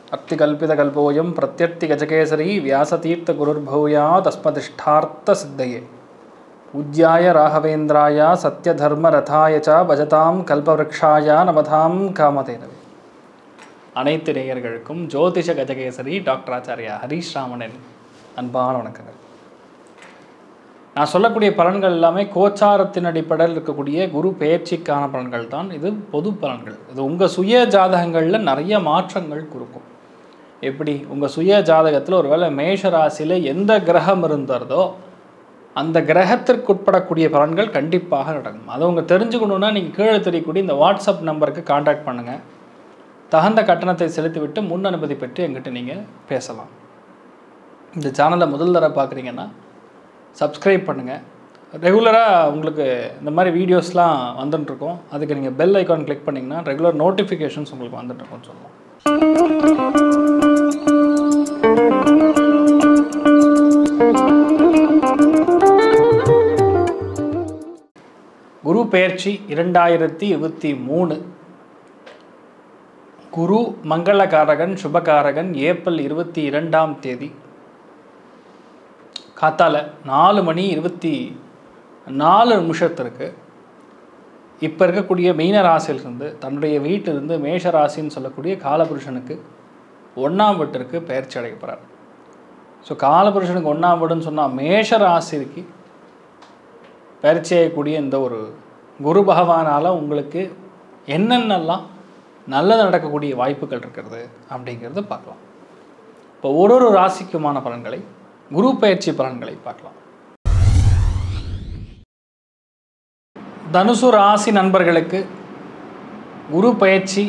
அர்த்திகல்பிதகல்போயம் பிரத்யர்த்தி கஜகேசரி வியாசதீர்த்த குருர்பூயா தஸ்மதிஷ்டார்த்த சித்தையே பூஜ்யாய ராகவேந்திராய சத்யதர்ம ரதாய ச பஜதாம் கல்பவருக்ஷாய நமதாம் காமதேனவே அனைத்து நேயர்களுக்கும் ஜோதிஷ கஜகேசரி டாக்டர் ஆச்சாரியா ஹரீஷ் ராமனின் அன்பான வணக்கங்கள் நான் சொல்லக்கூடிய பலன்கள் எல்லாமே கோச்சாரத்தின் அடிப்படையில் இருக்கக்கூடிய குரு பெயர்ச்சிக்கான பலன்கள் தான் இது பொது பலன்கள் இது உங்கள் சுய ஜாதகங்களில் நிறைய மாற்றங்கள் கொடுக்கும் எப்படி உங்கள் சுய ஜாதகத்தில் ஒருவேளை மேஷ ராசியில் எந்த கிரகம் இருந்ததோ அந்த கிரகத்திற்கு உட்படக்கூடிய பலன்கள் கண்டிப்பாக நடக்கும் அதை உங்க தெரிஞ்சுக்கணுன்னா நீங்கள் கீழே தெரியக்கூடிய இந்த வாட்ஸ்அப் நம்பருக்கு காண்டாக்ட் பண்ணுங்கள் தகுந்த கட்டணத்தை செலுத்திவிட்டு முன் அனுமதி பெற்று எங்கிட்ட நீங்கள் பேசலாம் இந்த சேனலை முதல் தடவை பார்க்குறீங்கன்னா சப்ஸ்கிரைப் பண்ணுங்கள் ரெகுலராக உங்களுக்கு இந்த மாதிரி வீடியோஸ்லாம் வந்துட்டுருக்கோம் அதுக்கு நீங்கள் பெல் ஐக்கான் கிளிக் பண்ணிங்கன்னா ரெகுலர் நோட்டிஃபிகேஷன்ஸ் உங்களுக்கு வந்துட்டுருக்கோம்னு சொல்லலாம் குரு பெயர்ச்சி இரண்டாயிரத்தி இருபத்தி மூணு குரு மங்களகாரகன் சுபகாரகன் ஏப்ரல் இருபத்தி இரண்டாம் தேதி காத்தால நாலு மணி இருபத்தி நாலு நிமிஷத்திற்கு இப்போ இருக்கக்கூடிய மீன ராசியிலிருந்து தன்னுடைய வீட்டிலிருந்து மேஷ ராசின்னு சொல்லக்கூடிய காலபுருஷனுக்கு ஒன்றாம் வீட்டிற்கு பெயர்ச்சி அடைய போகிறார் ஸோ காலபுருஷனுக்கு ஒன்றாம் வீடுன்னு சொன்னால் மேஷ ராசிக்கு பயிற்சி செய்யக்கூடிய இந்த ஒரு குரு பகவானால் உங்களுக்கு என்னென்னலாம் நல்லது நடக்கக்கூடிய வாய்ப்புகள் இருக்கிறது அப்படிங்கிறத பார்க்கலாம் இப்போ ஒரு ஒரு ராசிக்குமான பலன்களை குரு பயிற்சி பலன்களை பார்க்கலாம் தனுசு ராசி நண்பர்களுக்கு குரு பயிற்சி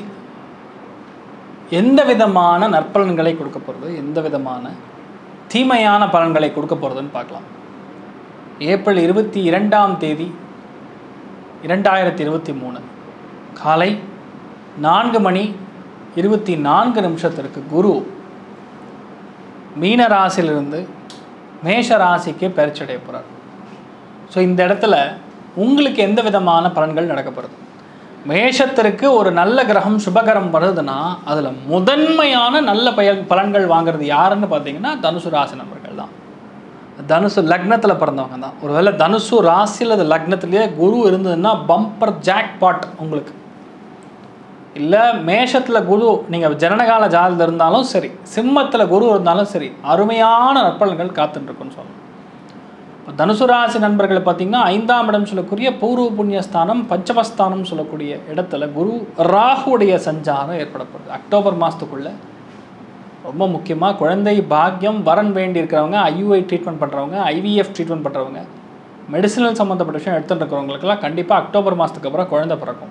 எந்த விதமான நற்பலன்களை கொடுக்க போகிறது எந்த விதமான தீமையான பலன்களை கொடுக்க போகிறதுன்னு பார்க்கலாம் ஏப்ரல் இருபத்தி இரண்டாம் தேதி இரண்டாயிரத்தி இருபத்தி மூணு காலை நான்கு மணி இருபத்தி நான்கு நிமிஷத்திற்கு குரு மீன ராசியிலிருந்து மேஷ ராசிக்கு பயிற்சியடைய போகிறார் ஸோ இந்த இடத்துல உங்களுக்கு எந்த விதமான பலன்கள் நடக்கப்படுது மேஷத்திற்கு ஒரு நல்ல கிரகம் சுபகரம் வருதுன்னா அதில் முதன்மையான நல்ல பயன் பலன்கள் வாங்குறது யாருன்னு பார்த்தீங்கன்னா தனுசு ராசி நண்பர்கள் தான் தனுசு லக்னத்தில் பிறந்தவங்க தான் ஒருவேளை தனுசு ராசியில் அது லக்னத்திலேயே குரு இருந்ததுன்னா பம்பர் ஜாக் பாட் உங்களுக்கு இல்லை மேஷத்தில் குரு நீங்கள் ஜனனகால ஜாதத்தில் இருந்தாலும் சரி சிம்மத்தில் குரு இருந்தாலும் சரி அருமையான நற்பலன்கள் காத்துட்டுருக்குன்னு சொல்லலாம் இப்போ தனுசு ராசி நண்பர்கள் பார்த்திங்கன்னா ஐந்தாம் இடம் சொல்லக்கூடிய பூர்வ புண்ணியஸ்தானம் பஞ்சமஸ்தானம் சொல்லக்கூடிய இடத்துல குரு ராகுடைய சஞ்சாரம் ஏற்படப்படுது அக்டோபர் மாதத்துக்குள்ளே ரொம்ப முக்கியமாக குழந்தை பாக்கியம் வரன் வேண்டி இருக்கிறவங்க ஐயுஐ ட்ரீட்மெண்ட் பண்ணுறவங்க ஐவிஎஃப் ட்ரீட்மெண்ட் பண்ணுறவங்க மெடிசினல் சம்மந்தப்பட்ட விஷயம் எடுத்துகிட்டு இருக்கிறவங்களுக்கெல்லாம் கண்டிப்பாக அக்டோபர் மாதத்துக்கு அப்புறம் குழந்தை பிறக்கும்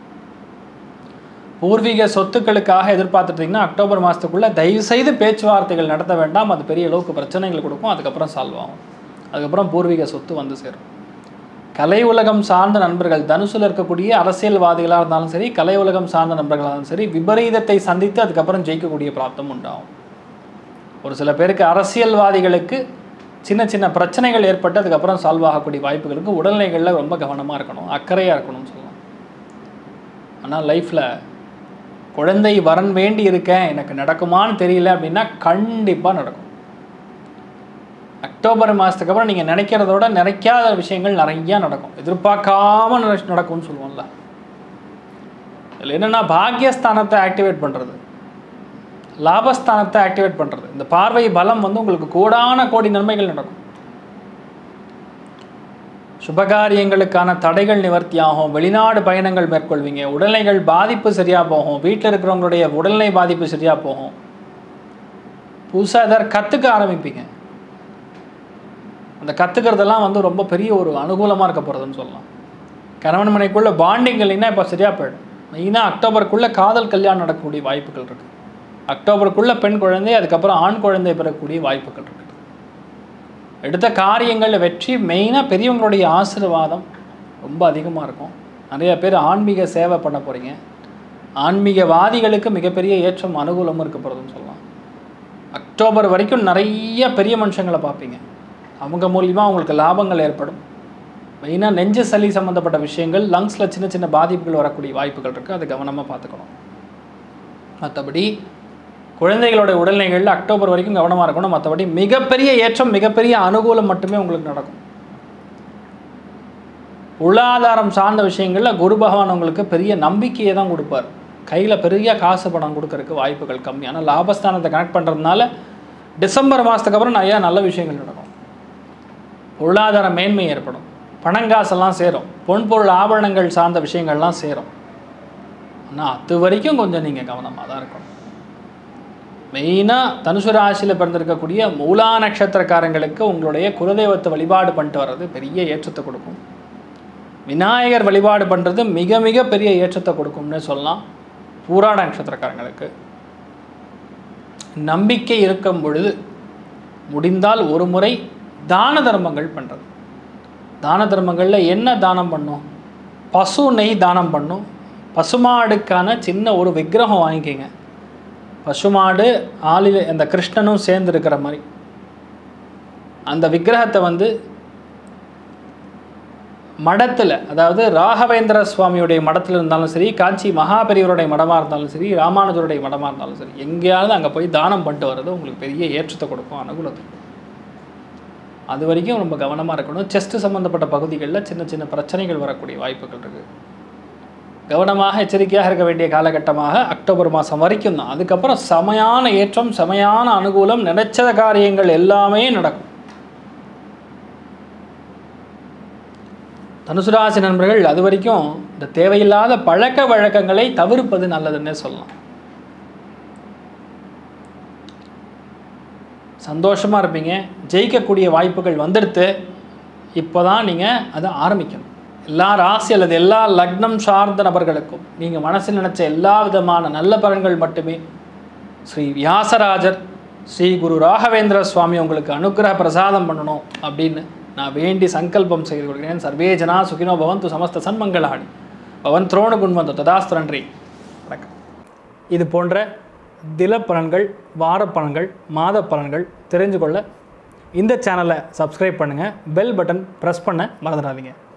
பூர்வீக சொத்துக்களுக்காக எதிர்பார்த்துட்டிங்கன்னா அக்டோபர் மாதத்துக்குள்ளே தயவுசெய்து பேச்சுவார்த்தைகள் நடத்த வேண்டாம் அது பெரிய அளவுக்கு பிரச்சனைகள் கொடுக்கும் அதுக்கப்புறம் சால்வ் ஆகும் அதுக்கப்புறம் பூர்வீக சொத்து வந்து சேரும் கலை உலகம் சார்ந்த நண்பர்கள் தனுசில் இருக்கக்கூடிய அரசியல்வாதிகளாக இருந்தாலும் சரி கலை உலகம் சார்ந்த நண்பர்களாக இருந்தாலும் சரி விபரீதத்தை சந்தித்து அதுக்கப்புறம் ஜெயிக்கக்கூடிய பிராப்தம் உண்டாகும் ஒரு சில பேருக்கு அரசியல்வாதிகளுக்கு சின்ன சின்ன பிரச்சனைகள் ஏற்பட்டு அதுக்கப்புறம் சால்வ் ஆகக்கூடிய வாய்ப்புகளுக்கு உடல்நிலைகளில் ரொம்ப கவனமாக இருக்கணும் அக்கறையாக இருக்கணும்னு சொல்லலாம் ஆனால் லைஃப்பில் குழந்தை வரன் வேண்டி இருக்கேன் எனக்கு நடக்குமான்னு தெரியல அப்படின்னா கண்டிப்பாக நடக்கும் அக்டோபர் மாதத்துக்கு அப்புறம் நீங்கள் நினைக்கிறதோட நினைக்காத விஷயங்கள் நிறையா நடக்கும் எதிர்பார்க்காம நட- நடக்கும்னு சொல்லுவோம்ல இதில் என்னென்னா பாக்கியஸ்தானத்தை ஆக்டிவேட் பண்ணுறது லாபஸ்தானத்தை ஆக்டிவேட் பண்ணுறது இந்த பார்வை பலம் வந்து உங்களுக்கு கோடான கோடி நன்மைகள் நடக்கும் சுபகாரியங்களுக்கான தடைகள் நிவர்த்தியாகும் வெளிநாடு பயணங்கள் மேற்கொள்வீங்க உடல்நிலைகள் பாதிப்பு சரியாக போகும் வீட்டில் இருக்கிறவங்களுடைய உடல்நிலை பாதிப்பு சரியாக போகும் புதுசாக எதாவது கற்றுக்க ஆரம்பிப்பீங்க அந்த கற்றுக்கிறதெல்லாம் வந்து ரொம்ப பெரிய ஒரு அனுகூலமாக இருக்க போகிறதுன்னு சொல்லலாம் கணவன் மனைக்குள்ள பாண்டிங் இல்லைன்னா இப்போ சரியாக போயிடும் மெயினாக அக்டோபருக்குள்ளே காதல் கல்யாணம் நடக்கக்கூடிய வாய்ப்புகள் இருக்குது அக்டோபருக்குள்ளே பெண் குழந்தை அதுக்கப்புறம் ஆண் குழந்தை பெறக்கூடிய வாய்ப்புகள் இருக்குது எடுத்த காரியங்களில் வெற்றி மெயினாக பெரியவங்களுடைய ஆசீர்வாதம் ரொம்ப அதிகமாக இருக்கும் நிறைய பேர் ஆன்மீக சேவை பண்ண போகிறீங்க ஆன்மீகவாதிகளுக்கு மிகப்பெரிய ஏற்றம் அனுகூலமும் இருக்க போகிறதுன்னு சொல்லலாம் அக்டோபர் வரைக்கும் நிறைய பெரிய மனுஷங்களை பார்ப்பீங்க அவங்க மூலிமா உங்களுக்கு லாபங்கள் ஏற்படும் மெயினாக நெஞ்சு சளி சம்மந்தப்பட்ட விஷயங்கள் லங்ஸில் சின்ன சின்ன பாதிப்புகள் வரக்கூடிய வாய்ப்புகள் இருக்குது அதை கவனமாக பார்த்துக்கணும் மற்றபடி குழந்தைகளோட உடல்நிலைகளில் அக்டோபர் வரைக்கும் கவனமாக இருக்கணும் மற்றபடி மிகப்பெரிய ஏற்றம் மிகப்பெரிய அனுகூலம் மட்டுமே உங்களுக்கு நடக்கும் பொருளாதாரம் சார்ந்த விஷயங்களில் குரு பகவான் உங்களுக்கு பெரிய நம்பிக்கையை தான் கொடுப்பார் கையில் பெரிய காசு பணம் கொடுக்கறதுக்கு வாய்ப்புகள் கம்மி ஆனால் லாபஸ்தானத்தை கனெக்ட் பண்ணுறதுனால டிசம்பர் மாதத்துக்கு அப்புறம் நிறையா நல்ல விஷயங்கள் நடக்கும் பொருளாதார மேன்மை ஏற்படும் பணங்காசெல்லாம் சேரும் பொன் பொருள் ஆபரணங்கள் சார்ந்த விஷயங்கள்லாம் சேரும் ஆனால் அது வரைக்கும் கொஞ்சம் நீங்கள் கவனமாக தான் இருக்கணும் மெயினாக தனுசு ராசியில் பிறந்திருக்கக்கூடிய மூலா நட்சத்திரக்காரங்களுக்கு உங்களுடைய குலதெய்வத்தை வழிபாடு பண்ணிட்டு வர்றது பெரிய ஏற்றத்தை கொடுக்கும் விநாயகர் வழிபாடு பண்ணுறது மிக மிக பெரிய ஏற்றத்தை கொடுக்கும்னு சொல்லலாம் பூராட நட்சத்திரக்காரங்களுக்கு நம்பிக்கை இருக்கும் பொழுது முடிந்தால் ஒரு முறை தான தர்மங்கள் பண்ணுறது தான தர்மங்களில் என்ன தானம் பண்ணும் பசு நெய் தானம் பண்ணும் பசுமாடுக்கான சின்ன ஒரு விக்கிரகம் வாங்கிக்கோங்க பசுமாடு ஆளில் அந்த கிருஷ்ணனும் சேர்ந்து இருக்கிற மாதிரி அந்த விக்கிரகத்தை வந்து மடத்தில் அதாவது ராகவேந்திர சுவாமியுடைய மடத்தில் இருந்தாலும் சரி காஞ்சி மகாபெரியவருடைய மடமாக இருந்தாலும் சரி ராமானுஜருடைய மடமாக இருந்தாலும் சரி எங்கேயாவது அங்கே போய் தானம் பண்ணிட்டு வர்றது உங்களுக்கு பெரிய ஏற்றத்தை கொடுக்கும் அனுகூலத்தை கொடுக்கும். அது வரைக்கும் ரொம்ப கவனமாக இருக்கணும் செஸ்ட் சம்மந்தப்பட்ட பகுதிகளில் சின்ன சின்ன பிரச்சனைகள் வரக்கூடிய வாய்ப்புகள் இருக்குது கவனமாக எச்சரிக்கையாக இருக்க வேண்டிய காலகட்டமாக அக்டோபர் மாதம் வரைக்கும் தான் அதுக்கப்புறம் செமையான ஏற்றம் செமையான அனுகூலம் நினைச்ச காரியங்கள் எல்லாமே நடக்கும் தனுசு ராசி நண்பர்கள் அது வரைக்கும் இந்த தேவையில்லாத பழக்க வழக்கங்களை தவிர்ப்பது நல்லதுன்னே சொல்லலாம் சந்தோஷமாக இருப்பீங்க ஜெயிக்கக்கூடிய வாய்ப்புகள் வந்துடுத்து இப்போ தான் நீங்கள் அதை ஆரம்பிக்கணும் எல்லா ராசி அல்லது எல்லா லக்னம் சார்ந்த நபர்களுக்கும் நீங்கள் மனசில் நினச்ச எல்லா விதமான நல்ல பலன்கள் மட்டுமே ஸ்ரீ வியாசராஜர் ஸ்ரீ குரு ராகவேந்திர சுவாமி உங்களுக்கு அனுக்கிரக பிரசாதம் பண்ணணும் அப்படின்னு நான் வேண்டி சங்கல்பம் செய்து கொள்கிறேன் சர்வே ஜனா சுகினோ பவந்து சமஸ்த சன்மங்களாடி பவன் துரோண குண்வந்தோ ததாஸ்து நன்றி வணக்கம் இது போன்ற தில பலன்கள் வார பலன்கள் மாத பலன்கள் தெரிஞ்சு கொள்ள இந்த சேனலை சப்ஸ்கிரைப் பண்ணுங்கள் பெல் பட்டன் ப்ரெஸ் பண்ண மறந்துடாதீங்க